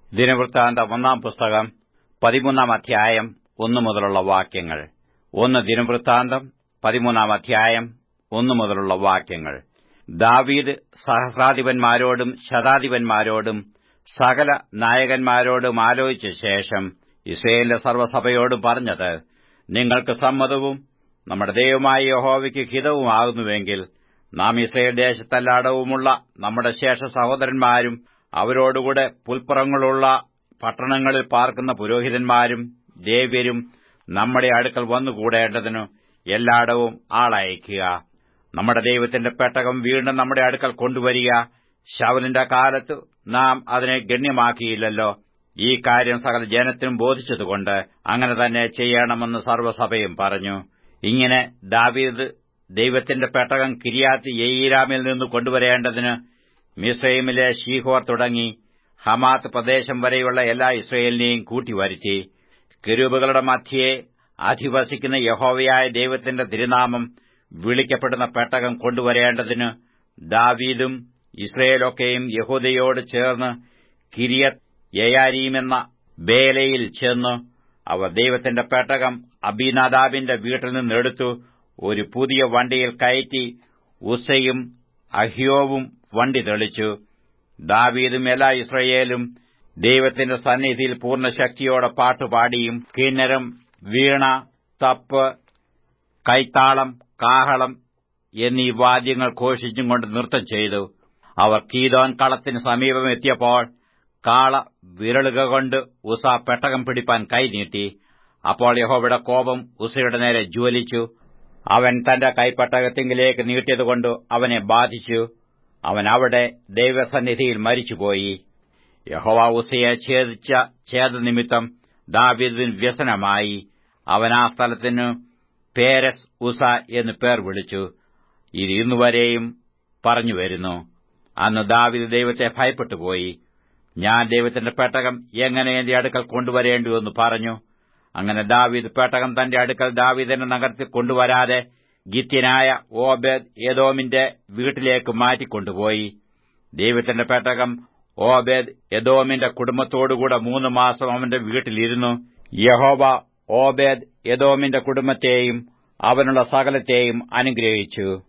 ദിനവൃത്താന്തം ഒന്നാം പുസ്തകം പതിമൂന്നാം അധ്യായം ഒന്നു മുതലുള്ള വാക്യങ്ങൾ ഒന്ന് ദിനവൃത്താന്തം പതിമൂന്നാം അധ്യായം ഒന്നു മുതലുള്ള വാക്യങ്ങൾ ദാവീദ് സഹസ്രാധിപന്മാരോടും ശതാധിപന്മാരോടും സകല നായകന്മാരോടും ആലോചിച്ച ശേഷം ഇസ്രയേലിന്റെ സർവ്വസഭയോടും പറഞ്ഞത് നിങ്ങൾക്ക് സമ്മതവും നമ്മുടെ ദൈവമായ യഹോവയ്ക്ക് ഹിതവുമാകുന്നുവെങ്കിൽ നാം ഇസ്രയേൽ ദേശത്തെല്ലായിടവുമുള്ള നമ്മുടെ ശേഷ സഹോദരന്മാരും അവരോടുകൂടെ പുൽപ്പുറങ്ങളുള്ള പട്ടണങ്ങളിൽ പാർക്കുന്ന പുരോഹിതന്മാരും ദേവ്യരും നമ്മുടെ അടുക്കൽ വന്നുകൂടേണ്ടതിനു എല്ലായിടവും ആളയക്കുക നമ്മുടെ ദൈവത്തിന്റെ പെട്ടകം വീണ്ടും നമ്മുടെ അടുക്കൽ കൊണ്ടുവരിക ശവലിന്റെ കാലത്ത് നാം അതിനെ ഗണ്യമാക്കിയില്ലല്ലോ ഈ കാര്യം സകല ജനത്തിനും ബോധിച്ചതുകൊണ്ട് അങ്ങനെ തന്നെ ചെയ്യണമെന്ന് സർവ്വസഭയും പറഞ്ഞു ഇങ്ങനെ ദാവീദ് ദൈവത്തിന്റെ പെട്ടകം കിരിയാത്ത് യെയീരാമിൽ നിന്ന് കൊണ്ടുവരേണ്ടതിന് മിസ്രൈമിലെ ഷീഹോർ തുടങ്ങി ഹമാത്ത് പ്രദേശം വരെയുള്ള എല്ലാ ഇസ്രയേലിനെയും കൂട്ടിവരുത്തി കെരൂബുകളുടെ മധ്യയെ അധിവസിക്കുന്ന യഹോവയായ ദൈവത്തിന്റെ തിരുനാമം വിളിക്കപ്പെടുന്ന പെട്ടകം കൊണ്ടുവരേണ്ടതിന് ദാവീദും ഇസ്രയേലൊക്കെയും യഹൂദയോട് ചേർന്ന് കിരിയത് യയാരീമെന്ന ബേലയിൽ ചെന്നു അവർ ദൈവത്തിന്റെ പെട്ടകം അബിനാദാബിന്റെ വീട്ടിൽ നിന്നെടുത്തു ഒരു പുതിയ വണ്ടിയിൽ കയറ്റി ഉസയും അഹ്യോവും വണ്ടി തെളിച്ചു ദാവീദും എല്ലാ ഇസ്രയേലും ദൈവത്തിന്റെ സന്നിധിയിൽ പൂർണ്ണശക്തിയോടെ പാട്ടുപാടിയും കിന്നരം വീണ തപ്പ് കൈത്താളം കാഹളം എന്നീ വാദ്യങ്ങൾ ഘോഷിച്ചും കൊണ്ട് നൃത്തം ചെയ്തു അവർ കീതോൻ കളത്തിന് സമീപം എത്തിയപ്പോൾ കാള വിരളുക കൊണ്ട് ഉസ പെട്ടകം പിടിപ്പാൻ കൈനീട്ടി അപ്പോൾ യഹോവയുടെ കോപം ഉസയുടെ നേരെ ജ്വലിച്ചു അവൻ തന്റെ കൈപ്പട്ടകത്തിങ്കിലേക്ക് നീട്ടിയതുകൊണ്ട് അവനെ ബാധിച്ചു അവൻ അവിടെ ദൈവസന്നിധിയിൽ മരിച്ചുപോയി യഹോവ ഉസയെ ഛേദിച്ച ഛേദനിമിത്തം ദാവീദിന് വ്യസനമായി അവൻ ആ സ്ഥലത്തിന് പേരസ് ഉസ എന്ന് പേർ വിളിച്ചു ഇത് ഇന്നുവരെയും പറഞ്ഞുവരുന്നു അന്ന് ദാവീദ് ദൈവത്തെ ഭയപ്പെട്ടുപോയി ഞാൻ ദൈവത്തിന്റെ പെട്ടകം എങ്ങനെ എന്റെ അടുക്കൽ കൊണ്ടുവരേണ്ടുവെന്ന് പറഞ്ഞു അങ്ങനെ ദാവീദ് പെട്ടകം തന്റെ അടുക്കൽ ദാവീദിന്റെ നഗരത്തിൽ കൊണ്ടുവരാതെ ഗിത്യനായ ഓബേദ് യദോമിന്റെ വീട്ടിലേക്ക് മാറ്റിക്കൊണ്ടുപോയി ദൈവത്തിന്റെ പെട്ടകം ഓബേദ് യദോമിന്റെ കുടുംബത്തോടുകൂടെ മൂന്ന് മാസം അവന്റെ വീട്ടിലിരുന്നു യഹോവ ഓബേദ് യദോമിന്റെ കുടുംബത്തെയും അവനുള്ള സകലത്തെയും അനുഗ്രഹിച്ചു